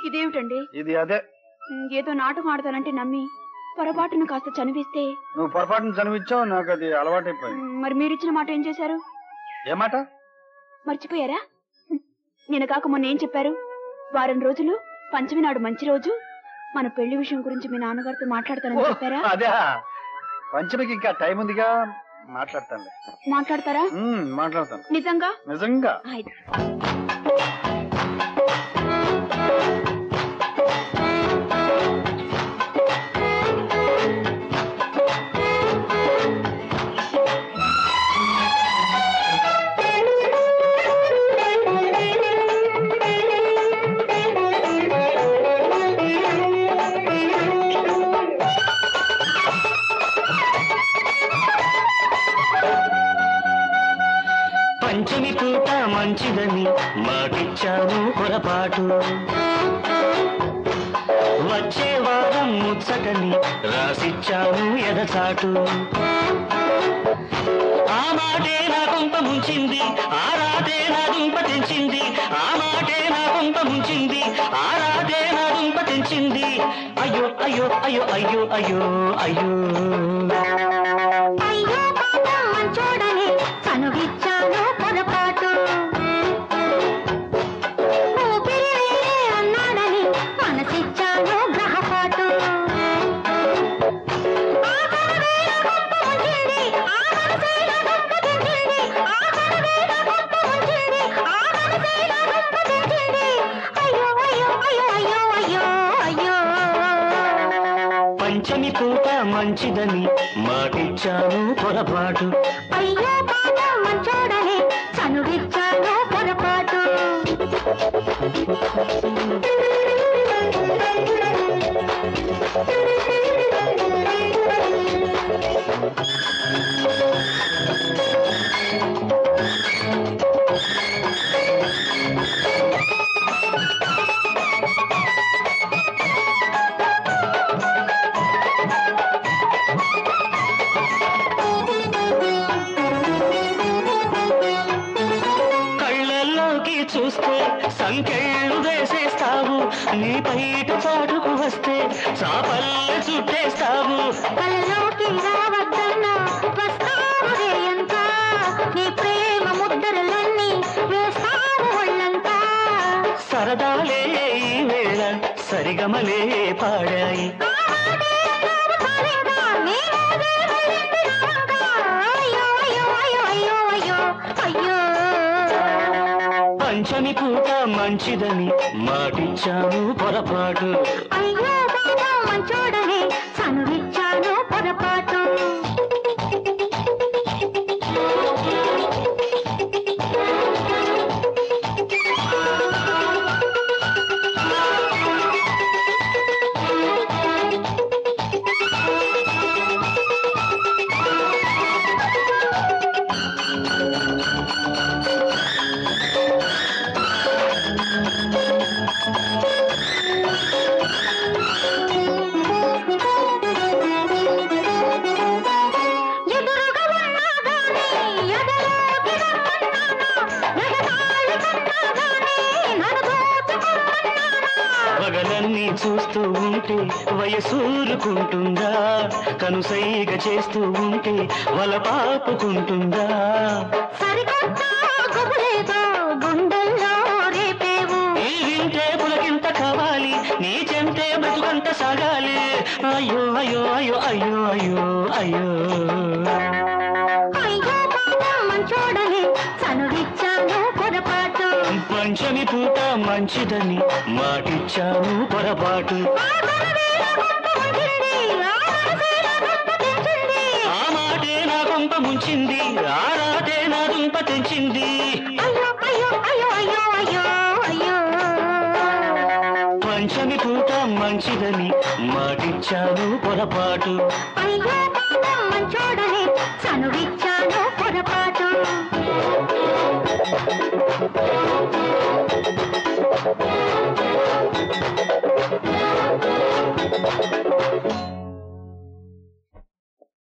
ఇదేమిటండి ఇది అదే ఉమ్, ఏదో నాటకం ఆడతానంటే నమ్మి పొరపాటును కాస్త చనివిస్తే నువ్వు పొరపాటును చనివిచ్చావు నాకు అది అలవాటైపోయింది ఉమ్, మరి మీరిచ్చిన మాట ఏం చేశారు ఏమాట మర్చిపోయారా హ్మ్. నిన్న కాక మొన్న ఏం చెప్పారు వారం రోజులు పంచమి నాడు మంచి రోజు మన పెళ్లి విషయం గురించి మీ నాన్నగారితో మాట్లాడతానని చెప్పారా అదే పంచమికి ఇంకా టైం ఉందిగా మాట్లాడతాను మాట్లాడతారా మాట్లాడతాను నిజంగా నిజంగా అయితే పంచమి పూట మంచిదని మాటిచ్చాను పొరపాటు వచ్చే వారం ముచ్చటని రాసిచ్చాను ఎదచాటు ఆ మాటే నా కొంప ముంచింది ఆ రాతే నా దుంప తెంచింది ఆ మాటే నా కొంప ముంచింది ఆ రాతే నా దుంప తెంచింది అయ్యో అయ్యో అయ్యో అయ్యో అయ్యో అయ్యో అయ్యో పాపం మంచోడని కనుగిచ్చాను పొరపాటు ఊపిరి వేరే అన్నాడని మనసిచ్చాను గ్రహపాటు ఆ కనువేల గొప్ప ఉంచింది, ఆ మనసేల గొప్ప తెంచింది. ఆ కనువేల గొప్ప ఉంచింది, ఆ మనసేల గొప్ప తెంచింది. అయ్యో అయ్యో అయ్యో అయ్యో అయ్యో అయ్యో పంచమి పూట మంచిదని మాటిచ్చాను పొరపాటు అయ్యో పాప మంచోడని చనువిచ్చాను పొరపాటు కళ్ళల్లోకి చూస్తే సంకెళ్ళు వేసేస్తావు నీ బయట చాటుకు వస్తే చాపల్లి చుట్టేస్తావు కల్లోకి రావద్దన్నా వస్తావు రేయంతా నీ ప్రేమ ముద్దరలన్నీ వేస్తావు ఒళ్ళంతా సరదాలే ఈ వేళ సరిగమలే పాడాయి అయ్యో అయ్యో అయ్యో అయ్యో అయ్యో అయ్యో పంచమి పూట మంచిదని మాటిచ్చాను పొరపాటు అయ్యో బాబా మంచోడని చనువిచ్చాను పొరపాటు ఎదురుగా ఉన్నా గాని ఎదలోకి రమ్మన్నానా ఎగతాళి కన్నా గాని నన్ను దోచుకోమన్నానా పగలన్నీ చూస్తూ ఉంటే వయసూరుకుంటుందా కనుసైగ చేస్తూ ఉంటే వల పాపుకుంటుందా సరికొత్త గుబులేదో గుండెల్లో రేపేవు నీ వింటే పులకింత కావాలి నీ చెంతే బ్రతుకంత సాగాలి అయ్యో అయ్యో అయ్యో అయ్యో అయ్యో అయ్యో అయ్యో బాబా మంచోడని చనువిచ్చాను పొరపాటు పంచమి పూట మంచిదని మాటిచ్చాను పొరపాటు ఆ కనువేల గొప్ప ఉంచింది, ఆ మనసేల గొప్ప తెంచింది. ఆ మాటే నా కొంప ముంచింది ఆ రాతే నా దుంప తెంచింది అయ్యో అయ్యో అయ్యో అయ్యో అయ్యో అయ్యో పంచమి పూట మంచిదని మాటిచ్చాను పొరపాటు అయ్యో బాబా మంచోడని చనువిచ్చాను